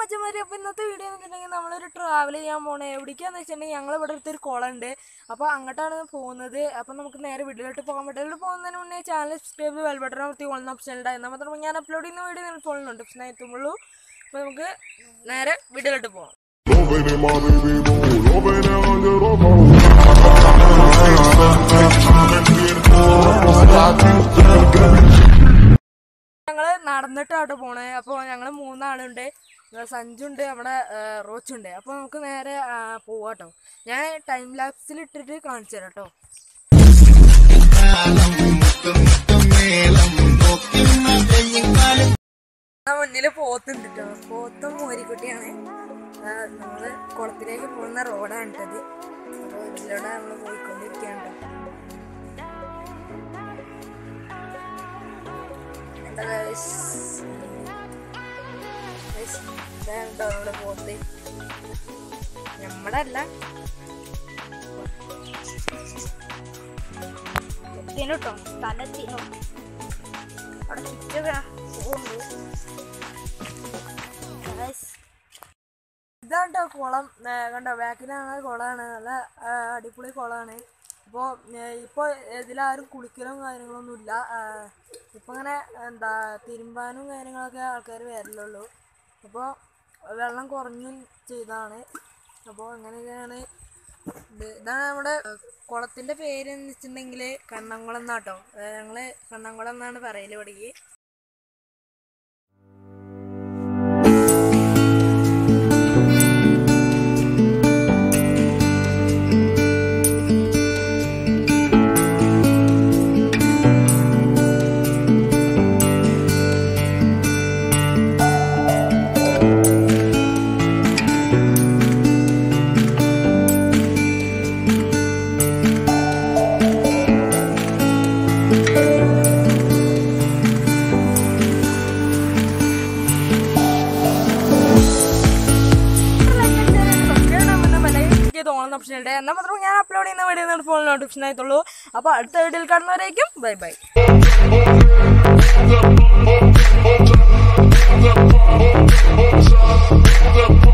മച്ചന്മാരെ അപ്പോൾ ഇന്നത്തെ വീഡിയോ എന്ന് വെച്ചിട്ടുണ്ടെങ്കിൽ നമ്മളൊരു ട്രാവൽ ചെയ്യാൻ പോണേ എവിടേക്കാന്ന് വെച്ചിട്ടുണ്ടെങ്കിൽ ഞങ്ങൾ ഇവിടെ അടുത്തൊരു കുളം ഉണ്ട് അപ്പോൾ അങ്ങോട്ടാണ് പോകുന്നത് അപ്പോൾ നമുക്ക് നേരെ വീട്ടിലോട്ട് പോകാൻ പറ്റും വീട്ടിൽ പോകുന്നതിന് മുന്നേ ചാനൽ സബ്സ്ക്രൈബ് ബെൽ ബട്ടൺ അമർത്തി കൊള്ളുന്ന ഓപ്ഷൻ ഉണ്ടായി എന്നാൽ മാത്രമേ ഞാൻ അപ്ലോഡ് ചെയ്യുന്ന വീഡിയോ നിങ്ങൾ ഫോണിൽ നോട്ടിഫിക്കേഷൻ എത്തുള്ളൂ അപ്പോൾ നമുക്ക് നേരെ വീട്ടിലോട്ട് പോകാം Loving it, my baby boo. Loving it on your robo. ഞങ്ങൾ നടന്നിട്ടാട്ടോ പോണേ അപ്പോൾ ഞങ്ങൾ മൂന്നാളുണ്ട് ഏ, സഞ്ജുണ്ട് നമ്മുടെ ഏ, റോച്ചുണ്ട് അപ്പോൾ നമുക്ക് നേരെ ആ, പോവാട്ടോ ഞാൻ ടൈം ലാപ്സിൽ ഇട്ടിട്ട് കാണിച്ചു തരാം കേട്ടോ ആ മുന്നിൽ പോത്തുണ്ട് കേട്ടോ പോത്തും മോരിക്കുട്ടിയാണ് ആ, നമ്മള് കുളത്തിലേക്ക് പോകുന്ന റോഡാണ് കേട്ടത് അപ്പോൾ ഇതിലൂടെ നമ്മൾ പോയിക്കൊണ്ടിരിക്കുകയാണ് ട്ടോ. എന്താ guys? Guys, ഇതാണ് ട്ടോ നമ്മുടെ പോത്ത് നമ്മടെ അല്ല എത്തിനു കേട്ടോ സ്ഥലത്തിനു അവിടെ ചുറ്റതാ പോകുന്നു ഇതാണ് ട്ടോ കുളം ഏ, കണ്ടോ ബാക്കിലാണ് കുളമാണ് നല്ല ആ, അടിപൊളി കുളമാണ് അപ്പോൾ ഇപ്പോൾ ഇതിലാരും കുളിക്കലും കാര്യങ്ങളൊന്നും ഇല്ല ഇപ്പോൾ ഇങ്ങനെ എന്താ തിരുമ്പാനും കാര്യങ്ങളൊക്കെ ആൾക്കാർ വരലുള്ളൂ അപ്പോൾ വെള്ളം കുറഞ്ഞു ചെയ്താണ് അപ്പോൾ അങ്ങനെയൊക്കെയാണ് ഇത് ഇതാണ് നമ്മുടെ കുളത്തിൻ്റെ പേര് എന്ന് വെച്ചിട്ടുണ്ടെങ്കിൽ കണ്ണംകുളം എന്നാട്ടോ ഞങ്ങൾ കണ്ണംകുളം എന്നാണ് പറയല് ഇവിടേക്ക് തോന്നുന്ന ഓപ്ഷൻ ഉണ്ട് എന്നാൽ മാത്രം ഞാൻ അപ്ലോഡ് ചെയ്യുന്ന വീഡിയോ ഫോൺ നോട്ടിഫിക്കേഷൻ ആയിട്ടുള്ളൂ അപ്പോൾ അടുത്ത വീഡിയോയിൽ കാണുന്നവരേക്കും ബൈ ബൈ Thank you.